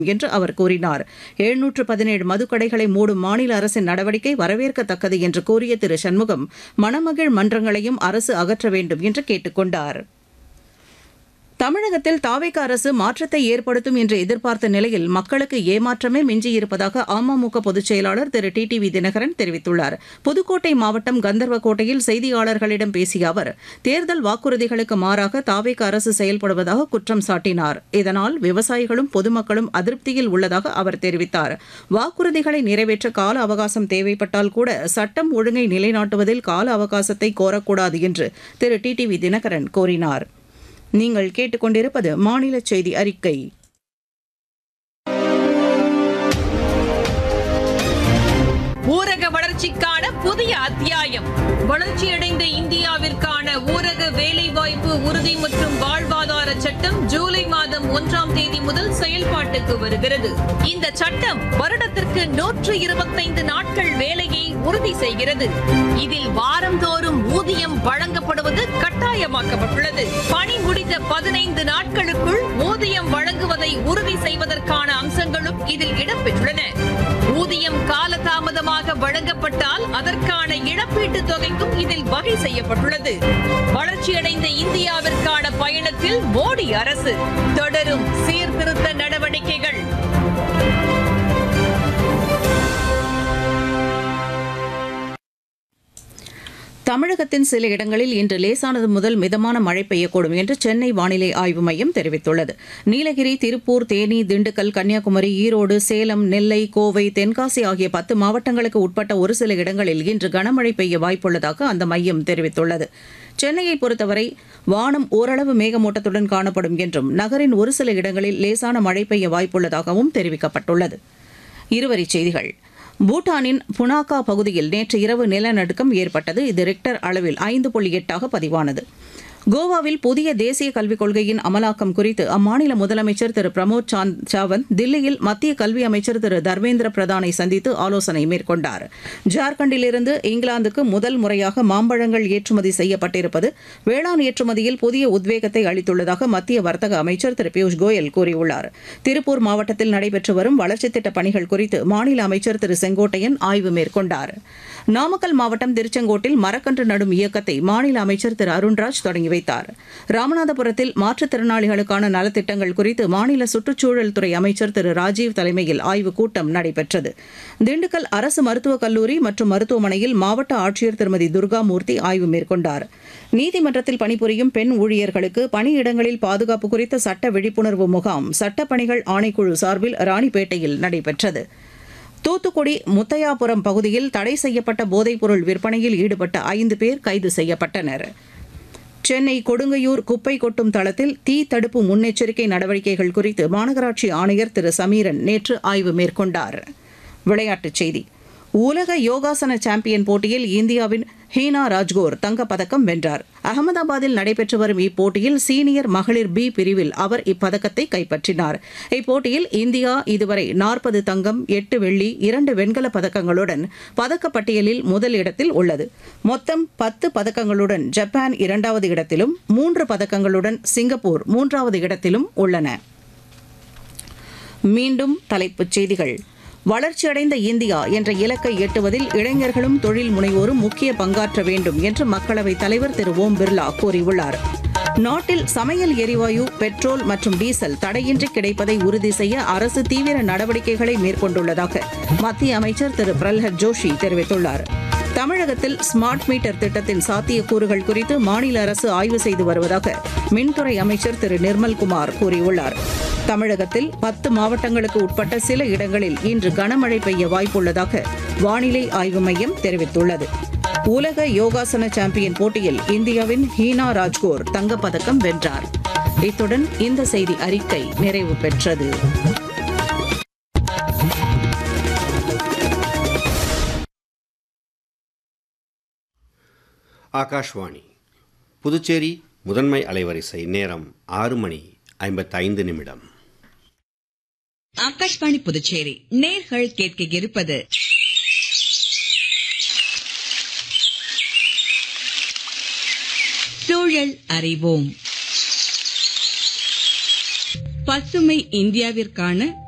என்று அவர் கூறினார் எழுநூற்று பதினேழு மதுக்கடைகளை மூடும் மாநில அரசின் நடவடிக்கை வரவேற்கத்தக்கது என்று கூறிய திரு சண்முகம் மணமகிழ் மன்றங்களையும் அரசு அகற்ற வேண்டும் என்று கேட்டுக் கொண்டார் தமிழகத்தில் தாவேக அரசு மாற்றத்தை ஏற்படுத்தும் என்று எதிர்பார்த்த நிலையில் மக்களுக்கு ஏமாற்றமே மிஞ்சியிருப்பதாக அமமுக பொதுச் செயலாளர் Thiru T T V Dhinakaran தெரிவித்துள்ளார் புதுக்கோட்டை மாவட்டம் கந்தர்வக்கோட்டையில் செய்தியாளர்களிடம் பேசிய அவர் தேர்தல் வாக்குறுதிகளுக்கு மாறாக தாவேக அரசு செயல்படுவதாக குற்றம் சாட்டினார் இதனால் விவசாயிகளும் பொதுமக்களும் அதிருப்தியில் உள்ளதாக அவர் தெரிவித்தார் வாக்குறுதிகளை நிறைவேற்ற கால அவகாசம் தேவைப்பட்டால் கூட சட்டம் ஒழுங்கை நிலைநாட்டுவதில் கால அவகாசத்தை கோரக்கூடாது என்று திரு டி டி வி தினகரன் கூறினார் நீங்கள் கேட்டுக்கொண்டிருப்பது மாநில செய்தி அறிக்கை ஊரக வளர்ச்சிக்கான புதிய அத்தியாயம் வளர்ச்சியடைந்த இந்தியாவிற்கான ஊரக வேலைவாய்ப்பு உறுதி மற்றும் வாழ்வாதார சட்டம் ஜூலை மாதம் ஒன்றாம் தேதி முதல் செயல்பாட்டுக்கு வருகிறது இந்த சட்டம் வருடத்திற்கு நூற்று இருபத்தைந்து நாட்கள் வேலையை உறுதி செய்கிறது இதில் வாரந்தோறும் ஊதியம் வழங்கப்படுவது கட்டாயமாக்கப்பட்டுள்ளது பணி முடிந்த பதினைந்து நாட்களுக்குள் ஊதியம் வழங்குவதை உறுதி செய்வதற்கான அம்சங்களும் இதில் இடம்பெற்றுள்ளன ஊதியம் காலதாமதமாக வழங்கப்பட்டால் அதற்கான இழப்பீட்டுத் தொகைக்கும் இதில் வகை செய்யப்பட்டுள்ளது வளர்ச்சியடைந்த இந்தியாவிற்கான பயணத்தில் மோடி அரசு தொடரும் சீர்திருத்த நடவடிக்கைகள் தமிழகத்தின் சில இடங்களில் இன்று லேசானது முதல் மிதமான மழை பெய்யக்கூடும் என்று சென்னை வானிலை ஆய்வு மையம் தெரிவித்துள்ளது நீலகிரி திருப்பூர் தேனி திண்டுக்கல் கன்னியாகுமரி ஈரோடு சேலம் நெல்லை கோவை தென்காசி ஆகிய பத்து மாவட்டங்களுக்கு உட்பட்ட ஒரு சில இடங்களில் இன்று கனமழை பெய்ய வாய்ப்புள்ளதாக அந்த மையம் தெரிவித்துள்ளது சென்னையை பொறுத்தவரை வானம் ஓரளவு மேகமூட்டத்துடன் காணப்படும் என்றும் நகரின் ஒரு சில இடங்களில் லேசான மழை பெய்ய வாய்ப்புள்ளதாகவும் தெரிவிக்கப்பட்டுள்ளது இருவரிச் செய்திகள் பூட்டானின் புனாகா பகுதியில் நேற்று இரவு நிலநடுக்கம் ஏற்பட்டது இது ரிக்டர் அளவில் ஐந்து புள்ளி எட்டாக பதிவானது கோவாவில் புதிய தேசிய கல்விக் கொள்கையின் அமலாக்கம் குறித்து அம்மாநில முதலமைச்சர் திரு பிரமோத் சாந்த் சாவந்த் தில்லியில் மத்திய கல்வி அமைச்சர் திரு தர்மேந்திர பிரதானை சந்தித்து ஆலோசனை மேற்கொண்டார் ஜார்க்கண்டிலிருந்து இங்கிலாந்துக்கு முதல் முறையாக மாம்பழங்கள் ஏற்றுமதி செய்யப்பட்டிருப்பது வேளாண் ஏற்றுமதியில் புதிய உத்வேகத்தை அளித்துள்ளதாக மத்திய வர்த்தக அமைச்சர் திரு பியூஷ் கோயல் கூறியுள்ளார் திருப்பூர் மாவட்டத்தில் நடைபெற்று வரும் வளர்ச்சித் திட்டப் பணிகள் குறித்து மாநில அமைச்சர் திரு செங்கோட்டையன் ஆய்வு மேற்கொண்டார் நாமக்கல் மாவட்டம் திருச்செங்கோட்டில் மரக்கன்று நடும் இயக்கத்தை மாநில அமைச்சர் திரு அருண்ராஜ் தொடங்கி வைத்தார் ராமநாதபுரத்தில் மாற்றுத்திறனாளிகளுக்கான நலத்திட்டங்கள் குறித்து மாநில சுற்றுச்சூழல் துறை அமைச்சர் திரு ராஜீவ் தலைமையில் ஆய்வுக் கூட்டம் நடைபெற்றது திண்டுக்கல் அரசு மருத்துவக் கல்லூரி மற்றும் மருத்துவமனையில் மாவட்ட ஆட்சியர் திருமதி துர்காமூர்த்தி ஆய்வு மேற்கொண்டார் நீதிமன்றத்தில் பணிபுரியும் பெண் ஊழியர்களுக்கு பணியிடங்களில் பாதுகாப்பு குறித்த சட்ட விழிப்புணர்வு முகாம் சட்டப்பணிகள் ஆணைக்குழு சார்பில் ராணிப்பேட்டையில் நடைபெற்றது தூத்துக்குடி முத்தையாபுரம் பகுதியில் தடை செய்யப்பட்ட போதைப்பொருள் விற்பனையில் ஈடுபட்ட ஐந்து பேர் கைது செய்யப்பட்டனர் சென்னை கொடுங்கையூர் குப்பை கொட்டும் தளத்தில் தீ தடுப்பு முன்னெச்சரிக்கை நடவடிக்கைகள் குறித்து மாநகராட்சி ஆணையர் திரு சமீரன் நேற்று ஆய்வு மேற்கொண்டார் விளையாட்டுச் செய்தி உலக யோகாசன சாம்பியன் போட்டியில் இந்தியாவின் ஹீனா ராஜ்கோர் தங்கப்பதக்கம் வென்றார் அகமதாபாத்தில் நடைபெற்று வரும் இப்போட்டியில் சீனியர் மகளிர் பி பிரிவில் அவர் இப்பதக்கத்தை கைப்பற்றினார் இப்போட்டியில் இந்தியா இதுவரை நாற்பது தங்கம் எட்டு வெள்ளி இரண்டு வெண்கலப் பதக்கங்களுடன் பதக்கப்பட்டியலில் முதல் இடத்தில் உள்ளது மொத்தம் பத்து பதக்கங்களுடன் ஜப்பான் இரண்டாவது இடத்திலும் மூன்று பதக்கங்களுடன் சிங்கப்பூர் மூன்றாவது இடத்திலும் உள்ளன மீண்டும் தலைப்புச் செய்திகள் வளர்ச்சியடைந்த இந்தியா என்ற இலக்கை எட்டுவதில் இளைஞர்களும் தொழில் முனைவோரும் முக்கிய பங்காற்ற வேண்டும் என்று மக்களவைத் தலைவர் திரு ஓம் பிர்லா கூறியுள்ளார் நாட்டில் சமையல் எரிவாயு பெட்ரோல் மற்றும் டீசல் தடையின்றி கிடைப்பதை உறுதி செய்ய அரசு தீவிர நடவடிக்கைகளை மேற்கொண்டுள்ளதாக மத்திய அமைச்சர் திரு பிரல்ஹத் ஜோஷி தெரிவித்துள்ளார் தமிழகத்தில் ஸ்மார்ட் மீட்டர் திட்டத்தின் சாத்தியக்கூறுகள் குறித்து மாநில அரசு ஆய்வு செய்து வருவதாக மின்துறை அமைச்சர் திரு நிர்மல்குமார் கூறியுள்ளார் தமிழகத்தில் பத்து மாவட்டங்களுக்கு உட்பட்ட சில இடங்களில் இன்று கனமழை பெய்ய வாய்ப்புள்ளதாக வானிலை ஆய்வு மையம் தெரிவித்துள்ளது உலக யோகாசன சாம்பியன் போட்டியில் இந்தியாவின் ஹீனா ராஜ்கோர் தங்கப்பதக்கம் வென்றார் இத்துடன் இந்த செய்தி அறிக்கை நிறைவு பெற்றது ஆகாஷ்வாணி புதுச்சேரி முதன்மை அலைவரிசை நேரம் ஆறு மணி ஐம்பத்தைந்து நிமிடம் ஆகாஷ்வாணி புதுச்சேரி நேர்கள் கேட்க இருப்பது சூழல் அறிவோம் பசுமை இந்தியாவிற்கான